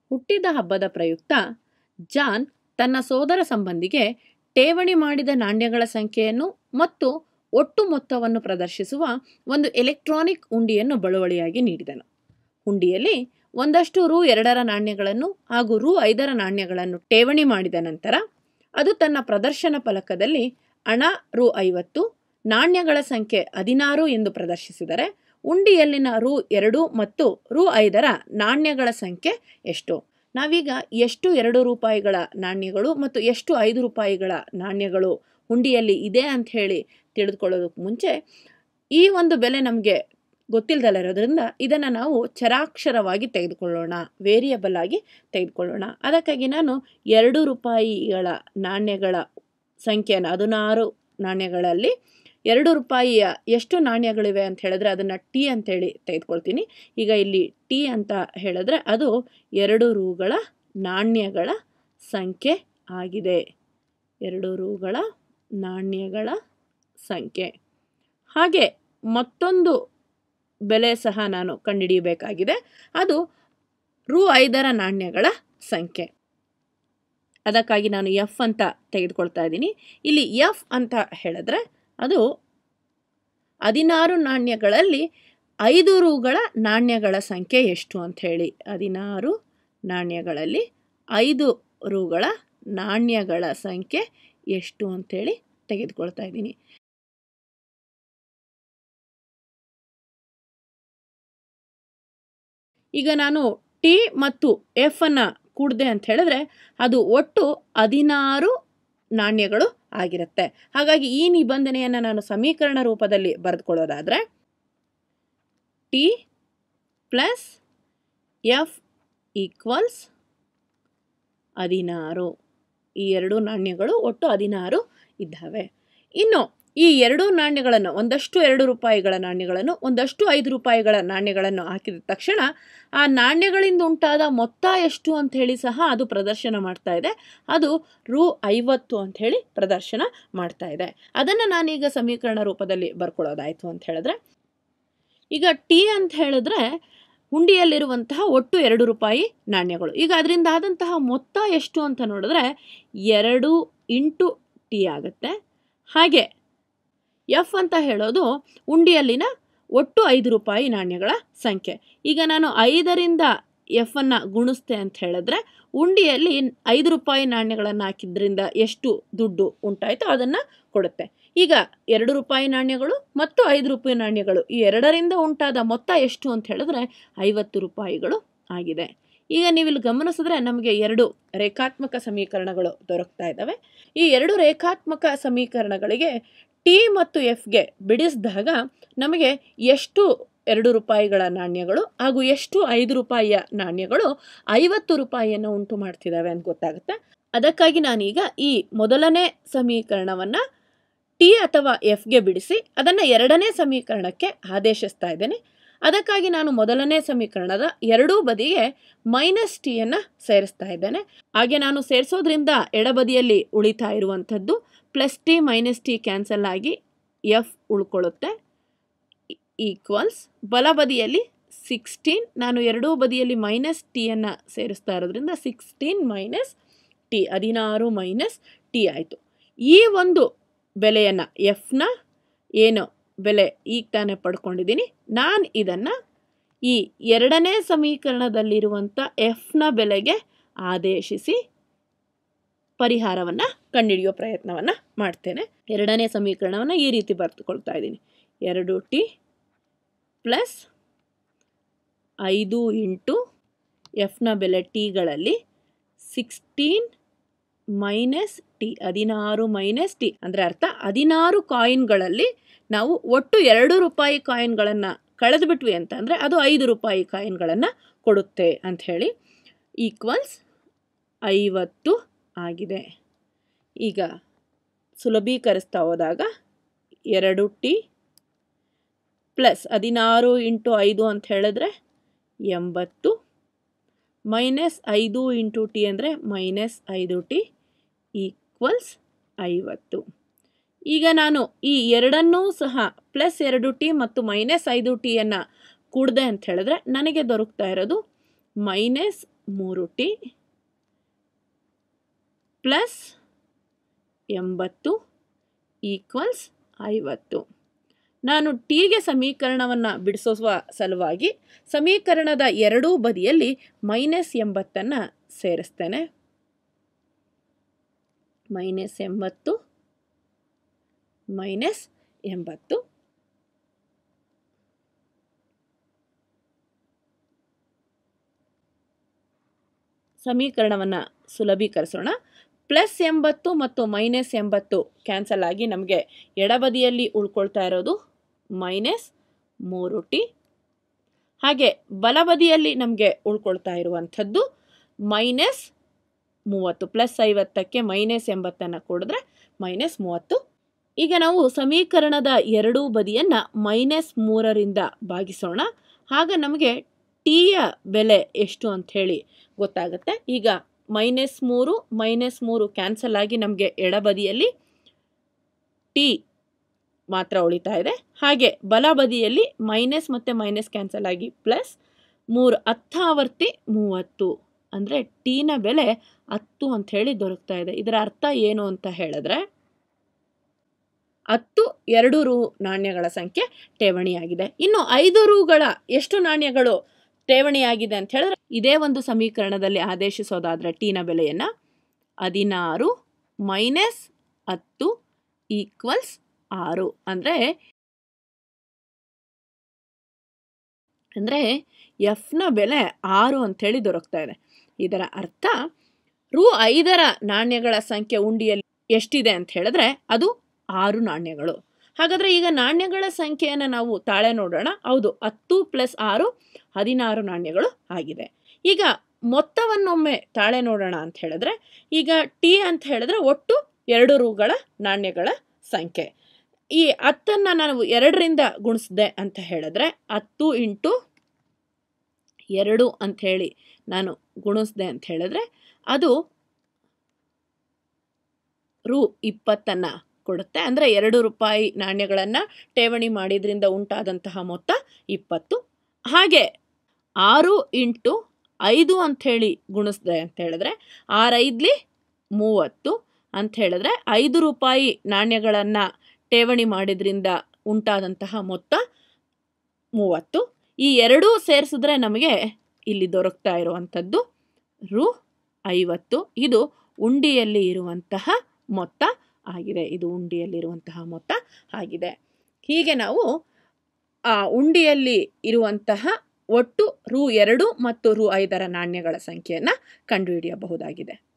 ಹುಟ್ಟಿದ ಹಬ್ಬದ ಪ್ರಯುಕ್ತ ಜಾನ್ ತನ್ನ ಸೋದರ ಸಂಬಂಧಿಗೆ ಠೇವಣಿ ಮಾಡಿದ ನಾಣ್ಯಗಳ ಸಂಖ್ಯೆಯನ್ನು ಮತ್ತು ಒಟ್ಟು ಮೊತ್ತವನ್ನು ಪ್ರದರ್ಶಿಸುವ ಒಂದು ಎಲೆಕ್ಟ್ರಾನಿಕ್ ಹುಂಡಿಯನ್ನು ಬಳುವಳಿಯಾಗಿ ನೀಡಿದನು ಹುಂಡಿಯಲ್ಲಿ ಒಂದಷ್ಟು ರು ಎರಡರ ನಾಣ್ಯಗಳನ್ನು ಹಾಗೂ ರು ಐದರ ನಾಣ್ಯಗಳನ್ನು ಠೇವಣಿ ಮಾಡಿದ ನಂತರ ಅದು ತನ್ನ ಪ್ರದರ್ಶನ ಫಲಕದಲ್ಲಿ ಹಣ ರು ಐವತ್ತು ನಾಣ್ಯಗಳ ಸಂಖ್ಯೆ ಹದಿನಾರು ಎಂದು ಪ್ರದರ್ಶಿಸಿದರೆ ಉಂಡಿಯಲ್ಲಿನ ರು ಎರಡು ಮತ್ತು ರು ಐದರ ನಾಣ್ಯಗಳ ಸಂಖ್ಯೆ ಎಷ್ಟು ನಾವೀಗ ಎಷ್ಟು ಎರಡು ರೂಪಾಯಿಗಳ ನಾಣ್ಯಗಳು ಮತ್ತು ಎಷ್ಟು ಐದು ರೂಪಾಯಿಗಳ ನಾಣ್ಯಗಳು ಹುಂಡಿಯಲ್ಲಿ ಇದೆ ಅಂತ ಹೇಳಿ ತಿಳಿದುಕೊಳ್ಳೋದಕ್ಕೆ ಮುಂಚೆ ಈ ಒಂದು ಬೆಲೆ ನಮಗೆ ಗೊತ್ತಿಲ್ಲದಲ್ಲ ಇರೋದ್ರಿಂದ ಇದನ್ನು ನಾವು ಚರಾಕ್ಷರವಾಗಿ ತೆಗೆದುಕೊಳ್ಳೋಣ ವೇರಿಯಬಲ್ ಆಗಿ ತೆಗೆದುಕೊಳ್ಳೋಣ ಅದಕ್ಕಾಗಿ ನಾನು ಎರಡು ರೂಪಾಯಿಗಳ ನಾಣ್ಯಗಳ ಸಂಖ್ಯೆಯನ್ನು ಹದಿನಾರು ನಾಣ್ಯಗಳಲ್ಲಿ ಎರಡು ರೂಪಾಯಿಯ ಎಷ್ಟು ನಾಣ್ಯಗಳಿವೆ ಅಂತ ಹೇಳಿದ್ರೆ ಅದನ್ನು ಟಿ ಅಂತೇಳಿ ತೆಗೆದುಕೊಳ್ತೀನಿ ಈಗ ಇಲ್ಲಿ ಟಿ ಅಂತ ಹೇಳಿದ್ರೆ ಅದು ಎರಡು ರೂಗಳ ನಾಣ್ಯಗಳ ಸಂಖ್ಯೆ ಆಗಿದೆ ಎರಡು ರೂಗಳ ನಾಣ್ಯಗಳ ಸಂಖ್ಯೆ ಹಾಗೆ ಮತ್ತೊಂದು ಬೆಲೆ ಸಹ ನಾನು ಕಂಡುಹಿಡಿಯಬೇಕಾಗಿದೆ ಅದು ರು ಐದರ ನಾಣ್ಯಗಳ ಸಂಖ್ಯೆ ಅದಕ್ಕಾಗಿ ನಾನು ಎಫ್ ಅಂತ ತೆಗೆದುಕೊಳ್ತಾ ಇದ್ದೀನಿ ಇಲ್ಲಿ ಎಫ್ ಅಂತ ಹೇಳಿದ್ರೆ ಅದು ಹದಿನಾರು ನಾಣ್ಯಗಳಲ್ಲಿ ಐದು ರೂಗಳ ನಾಣ್ಯಗಳ ಸಂಖ್ಯೆ ಎಷ್ಟು ಅಂತ ಹೇಳಿ ಹದಿನಾರು ನಾಣ್ಯಗಳಲ್ಲಿ ಐದು ರೂಗಳ ನಾಣ್ಯಗಳ ಸಂಖ್ಯೆ ಎಷ್ಟು ಅಂತೇಳಿ ತೆಗೆದುಕೊಳ್ತಾ ಇದ್ದೀನಿ ಈಗ ನಾನು ಟಿ ಮತ್ತು ಎಫ್ ಅನ್ನು ಕೂಡಿದೆ ಅಂತ ಹೇಳಿದ್ರೆ ಅದು ಒಟ್ಟು ಹದಿನಾರು ನಾಣ್ಯಗಳು ಆಗಿರುತ್ತೆ ಹಾಗಾಗಿ ಈ ನಿಬಂಧನೆಯನ್ನು ನಾನು ಸಮೀಕರಣ ರೂಪದಲ್ಲಿ ಬರೆದುಕೊಳ್ಳೋದಾದರೆ ಟಿ ಪ್ಲಸ್ ಎಫ್ ಈಕ್ವಲ್ಸ್ ಹದಿನಾರು ಈ ಎರಡು ನಾಣ್ಯಗಳು ಒಟ್ಟು ಹದಿನಾರು ಇದ್ದಾವೆ ಇನ್ನು ಈ ಎರಡು ನಾಣ್ಯಗಳನ್ನು ಒಂದಷ್ಟು ಎರಡು ರೂಪಾಯಿಗಳ ನಾಣ್ಯಗಳನ್ನು ಒಂದಷ್ಟು ಐದು ರೂಪಾಯಿಗಳ ನಾಣ್ಯಗಳನ್ನು ಹಾಕಿದ ತಕ್ಷಣ ಆ ನಾಣ್ಯಗಳಿಂದ ಉಂಟಾದ ಮೊತ್ತ ಎಷ್ಟು ಅಂತ ಹೇಳಿ ಸಹ ಅದು ಪ್ರದರ್ಶನ ಮಾಡ್ತಾ ಇದೆ ಅದು ರು ಐವತ್ತು ಅಂತ ಹೇಳಿ ಪ್ರದರ್ಶನ ಮಾಡ್ತಾ ಇದೆ ಅದನ್ನು ನಾನೀಗ ಸಮೀಕರಣ ರೂಪದಲ್ಲಿ ಬರ್ಕೊಳ್ಳೋದಾಯಿತು ಅಂತ ಹೇಳಿದ್ರೆ ಈಗ ಟಿ ಅಂತ ಹೇಳಿದ್ರೆ ಹುಂಡಿಯಲ್ಲಿರುವಂತಹ ಒಟ್ಟು ಎರಡು ರೂಪಾಯಿ ನಾಣ್ಯಗಳು ಈಗ ಅದರಿಂದ ಆದಂತಹ ಮೊತ್ತ ಎಷ್ಟು ಅಂತ ನೋಡಿದ್ರೆ ಎರಡು ಇಂಟು ಟಿ ಆಗುತ್ತೆ ಹಾಗೆ ಎಫ್ ಅಂತ ಹೇಳೋದು ಉಂಡಿಯಲ್ಲಿನ ಒಟ್ಟು ಐದು ರೂಪಾಯಿ ನಾಣ್ಯಗಳ ಸಂಖ್ಯೆ ಈಗ ನಾನು ಐದರಿಂದ ಎಫನ್ನು ಗುಣಿಸ್ತೆ ಅಂತ ಹೇಳಿದ್ರೆ ಉಂಡಿಯಲ್ಲಿ ಐದು ರೂಪಾಯಿ ನಾಣ್ಯಗಳನ್ನು ಹಾಕಿದ್ರಿಂದ ಎಷ್ಟು ದುಡ್ಡು ಉಂಟಾಯಿತೋ ಅದನ್ನು ಕೊಡುತ್ತೆ ಈಗ ಎರಡು ರೂಪಾಯಿ ನಾಣ್ಯಗಳು ಮತ್ತು ಐದು ರೂಪಾಯಿ ನಾಣ್ಯಗಳು ಈ ಎರಡರಿಂದ ಉಂಟಾದ ಮೊತ್ತ ಎಷ್ಟು ಅಂತ ಹೇಳಿದ್ರೆ ಐವತ್ತು ರೂಪಾಯಿಗಳು ಆಗಿದೆ ಈಗ ನೀವಿಲ್ಲಿ ಗಮನಿಸಿದ್ರೆ ನಮಗೆ ಎರಡು ರೇಖಾತ್ಮಕ ಸಮೀಕರಣಗಳು ದೊರಕ್ತಾ ಇದ್ದಾವೆ ಈ ಎರಡು ರೇಖಾತ್ಮಕ ಸಮೀಕರಣಗಳಿಗೆ ಟಿ ಮತ್ತು ಎಫ್ಗೆ ಬಿಡಿಸಿದಾಗ ನಮಗೆ ಎಷ್ಟು ಎರಡು ರೂಪಾಯಿಗಳ ನಾಣ್ಯಗಳು ಹಾಗೂ ಎಷ್ಟು ಐದು ರೂಪಾಯಿಯ ನಾಣ್ಯಗಳು ಐವತ್ತು ರೂಪಾಯಿಯನ್ನು ಉಂಟು ಮಾಡ್ತಿದ್ದಾವೆ ಅಂತ ಗೊತ್ತಾಗುತ್ತೆ ಅದಕ್ಕಾಗಿ ನಾನೀಗ ಈ ಮೊದಲನೇ ಸಮೀಕರಣವನ್ನು ಟಿ ಅಥವಾ ಎಫ್ಗೆ ಬಿಡಿಸಿ ಅದನ್ನು ಎರಡನೇ ಸಮೀಕರಣಕ್ಕೆ ಆದೇಶಿಸ್ತಾ ಇದ್ದೇನೆ ಅದಕ್ಕಾಗಿ ನಾನು ಮೊದಲನೇ ಸಮೀಕರಣದ ಎರಡೂ ಬದಿಗೆ ಮೈನಸ್ ಟಿಯನ್ನು ಸೇರಿಸ್ತಾ ಇದ್ದೇನೆ ಹಾಗೆ ನಾನು ಸೇರಿಸೋದ್ರಿಂದ ಎಡಬದಿಯಲ್ಲಿ ಉಳಿತಾ ಇರುವಂಥದ್ದು plus T minus T cancel ಆಗಿ ಎಫ್ ಉಳ್ಕೊಳ್ಳುತ್ತೆ ಈಕ್ವಲ್ಸ್ ಬಲಬದಿಯಲ್ಲಿ ಸಿಕ್ಸ್ಟೀನ್ ನಾನು ಎರಡೂ ಬದಿಯಲ್ಲಿ ಮೈನಸ್ ಟಿಯನ್ನು ಸೇರಿಸ್ತಾ ಇರೋದ್ರಿಂದ ಸಿಕ್ಸ್ಟೀನ್ ಮೈನಸ್ ಟಿ ಹದಿನಾರು ಮೈನಸ್ ಟಿ ಆಯಿತು ಈ ಒಂದು ಬೆಲೆಯನ್ನು ಎಫ್ನ ಏನು ಬೆಲೆ ಈಗ ತಾನೇ ಪಡ್ಕೊಂಡಿದ್ದೀನಿ ನಾನು ಇದನ್ನು ಈ ಎರಡನೇ ಸಮೀಕರಣದಲ್ಲಿರುವಂಥ ಎಫ್ನ ಬೆಲೆಗೆ ಆದೇಶಿಸಿ ಪರಿಹಾರವನ್ನು ಕಂಡುಹಿಡಿಯೋ ಪ್ರಯತ್ನವನ್ನು ಮಾಡ್ತೇನೆ ಎರಡನೇ ಸಮೀಕರಣವನ್ನು ಈ ರೀತಿ ಬರೆದುಕೊಳ್ತಾ ಇದ್ದೀನಿ ಎರಡು ಟಿ ಪ್ಲಸ್ ಐದು ಇಂಟು ಎಫ್ನ ಬೆಲೆ ಟಿಗಳಲ್ಲಿ ಸಿಕ್ಸ್ಟೀನ್ ಮೈನಸ್ ಟಿ ಹದಿನಾರು ಮೈನಸ್ ಟಿ ಅಂದರೆ ಅರ್ಥ ಹದಿನಾರು ಕಾಯಿನ್ಗಳಲ್ಲಿ ನಾವು ಒಟ್ಟು ಎರಡು ರೂಪಾಯಿ ಕಾಯಿನ್ಗಳನ್ನು ಕಳೆದುಬಿಟ್ವಿ ಅಂತಂದರೆ ಅದು ಐದು ರೂಪಾಯಿ ಕಾಯಿನ್ಗಳನ್ನು ಕೊಡುತ್ತೆ ಅಂಥೇಳಿ ಈಕ್ವಲ್ಸ್ ಐವತ್ತು ಆಗಿದೆ ಈಗ ಸುಲಭೀಕರಿಸ್ತಾ ಹೋದಾಗ ಎರಡು ಟಿ ಪ್ಲಸ್ ಹದಿನಾರು ಇಂಟು ಐದು ಅಂತ ಹೇಳಿದ್ರೆ ಎಂಬತ್ತು ಮೈನಸ್ ಐದು ಇಂಟು ಟಿ ಅಂದರೆ ಮೈನಸ್ ಐದು ಟಿ ಈಕ್ವಲ್ಸ್ ಐವತ್ತು ಈಗ ನಾನು ಈ ಎರಡನ್ನೂ ಸಹ ಪ್ಲಸ್ ಎರಡು ಟಿ ಮತ್ತು ಮೈನಸ್ ಐದು ಟಿಯನ್ನು ಕೂಡಿದೆ ಅಂತ ಹೇಳಿದ್ರೆ ನನಗೆ ದೊರಕ್ತಾ ಇರೋದು ಮೈನಸ್ ಮೂರು ಟಿ ಪ್ಲಸ್ ಎಂಬತ್ತು ಈಕ್ವಲ್ಸ್ ಐವತ್ತು ನಾನು ಟಿಗೆ ಸಮೀಕರಣವನ್ನು ಬಿಡಿಸುವ ಸಲುವಾಗಿ ಸಮೀಕರಣದ ಎರಡೂ ಬದಿಯಲ್ಲಿ ಮೈನಸ್ ಎಂಬತ್ತನ್ನು ಸೇರಿಸ್ತೇನೆ ಮೈನಸ್ ಎಂಬತ್ತು ಮೈನಸ್ ಎಂಬತ್ತು ಸಮೀಕರಣವನ್ನು ಸುಲಭೀಕರಿಸೋಣ ಪ್ಲಸ್ ಎಂಬತ್ತು ಮತ್ತು ಮೈನಸ್ ಎಂಬತ್ತು ಕ್ಯಾನ್ಸಲ್ ಆಗಿ ನಮಗೆ ಎಡಬದಿಯಲ್ಲಿ ಉಳ್ಕೊಳ್ತಾ ಇರೋದು ಮೈನಸ್ ಮೂರು ಟಿ ಹಾಗೆ ಬಲಬದಿಯಲ್ಲಿ ನಮಗೆ ಉಳ್ಕೊಳ್ತಾ ಇರುವಂಥದ್ದು ಮೈನಸ್ ಮೂವತ್ತು ಪ್ಲಸ್ ಐವತ್ತಕ್ಕೆ ಮೈನಸ್ ಎಂಬತ್ತನ್ನು ಕೊಡಿದ್ರೆ ಮೈನಸ್ ಮೂವತ್ತು ಈಗ ನಾವು ಸಮೀಕರಣದ ಎರಡೂ ಬದಿಯನ್ನು ಮೈನಸ್ ಮೂರರಿಂದ ಭಾಗಿಸೋಣ ಆಗ ನಮಗೆ ಟಿಯ ಬೆಲೆ ಎಷ್ಟು ಅಂಥೇಳಿ ಗೊತ್ತಾಗುತ್ತೆ ಈಗ ಮೈನಸ್ ಮೂರು ಮೈನಸ್ ಮೂರು ಕ್ಯಾನ್ಸಲ್ ಆಗಿ ನಮಗೆ ಎಡಬದಿಯಲ್ಲಿ ಟಿ ಮಾತ್ರ ಉಳಿತಾ ಇದೆ ಹಾಗೆ ಬಲಬದಿಯಲ್ಲಿ ಮೈನಸ್ ಮತ್ತು ಮೈನಸ್ ಕ್ಯಾನ್ಸಲ್ ಆಗಿ ಪ್ಲಸ್ ಮೂರು ಹತ್ತಾವರ್ತಿ ಮೂವತ್ತು ಅಂದರೆ ಟೀನ ಬೆಲೆ ಹತ್ತು ಅಂಥೇಳಿ ದೊರಕ್ತಾ ಇದೆ ಇದರ ಅರ್ಥ ಏನು ಅಂತ ಹೇಳಿದ್ರೆ ಹತ್ತು ಎರಡು ರೂ ನಾಣ್ಯಗಳ ಸಂಖ್ಯೆ ಠೇವಣಿಯಾಗಿದೆ ಇನ್ನು ಐದು ರೂಗಳ ಎಷ್ಟು ನಾಣ್ಯಗಳು ಠೇವಣಿಯಾಗಿದೆ ಅಂತ ಹೇಳಿದ್ರೆ ಇದೇ ಒಂದು ಸಮೀಕರಣದಲ್ಲಿ ಆದೇಶಿಸೋದಾದರೆ ಟೀನ ಬೆಲೆಯನ್ನು ಹದಿನಾರು ಮೈನಸ್ ಹತ್ತು ಈಕ್ವಲ್ಸ್ ಆರು ಅಂದರೆ ಅಂದರೆ ಎಫ್ನ ಬೆಲೆ ಆರು ಅಂಥೇಳಿ ದೊರಕ್ತಾ ಇದೆ ಇದರ ಅರ್ಥ ರು ಐದರ ನಾಣ್ಯಗಳ ಸಂಖ್ಯೆ ಉಂಡಿಯಲ್ಲಿ ಎಷ್ಟಿದೆ ಅಂತ ಹೇಳಿದ್ರೆ ಅದು ಆರು ನಾಣ್ಯಗಳು ಹಾಗಾದರೆ ಈಗ ನಾಣ್ಯಗಳ ಸಂಖ್ಯೆಯನ್ನು ನಾವು ತಾಳೆ ನೋಡೋಣ ಹೌದು ಹತ್ತು ಪ್ಲಸ್ ಆರು ಹದಿನಾರು ನಾಣ್ಯಗಳು ಆಗಿದೆ ಈಗ ಮೊತ್ತವನ್ನೊಮ್ಮೆ ತಾಳೆ ನೋಡೋಣ ಅಂತ ಹೇಳಿದ್ರೆ ಈಗ ಟಿ ಅಂತ ಹೇಳಿದ್ರೆ ಒಟ್ಟು ಎರಡು ರೂಗಳ ನಾಣ್ಯಗಳ ಸಂಖ್ಯೆ ಈ ಹತ್ತನ್ನು ನಾನು ಎರಡರಿಂದ ಗುಣಿಸಿದೆ ಅಂತ ಹೇಳಿದ್ರೆ ಹತ್ತು ಇಂಟು ಎರಡು ಅಂಥೇಳಿ ನಾನು ಗುಣಿಸಿದೆ ಅಂತ ಹೇಳಿದ್ರೆ ಅದು ರು ಇಪ್ಪತ್ತನ್ನು ಕೊಡುತ್ತೆ ಅಂದರೆ ಎರಡು ರೂಪಾಯಿ ನಾಣ್ಯಗಳನ್ನು ಠೇವಣಿ ಮಾಡಿದ್ರಿಂದ ಉಂಟಾದಂತಹ ಮೊತ್ತ ಇಪ್ಪತ್ತು ಹಾಗೆ ಆರು ಇಂಟು ಐದು ಅಂಥೇಳಿ ಗುಣಿಸಿದೆ ಅಂತ ಹೇಳಿದ್ರೆ ಆರೈದ್ಲಿ ಮೂವತ್ತು ಅಂತ ಹೇಳಿದ್ರೆ ಐದು ರೂಪಾಯಿ ನಾಣ್ಯಗಳನ್ನು ಠೇವಣಿ ಮಾಡಿದ್ರಿಂದ ಉಂಟಾದಂತಹ ಮೊತ್ತ ಮೂವತ್ತು ಈ ಎರಡೂ ಸೇರಿಸಿದ್ರೆ ನಮಗೆ ಇಲ್ಲಿ ದೊರಕ್ತಾ ಇರುವಂಥದ್ದು ರು ಐವತ್ತು ಇದು ಉಂಡಿಯಲ್ಲಿ ಇರುವಂತಹ ಮೊತ್ತ ಆಗಿದೆ ಇದು ಉಂಡಿಯಲ್ಲಿರುವಂತಹ ಮೊತ್ತ ಆಗಿದೆ ಹೀಗೆ ನಾವು ಆ ಉಂಡಿಯಲ್ಲಿ ಇರುವಂತಹ ಒಟ್ಟು ರು ಎರಡು ಮತ್ತು ರು ಐದರ ನಾಣ್ಯಗಳ ಸಂಖ್ಯೆಯನ್ನು ಕಂಡುಹಿಡಿಯಬಹುದಾಗಿದೆ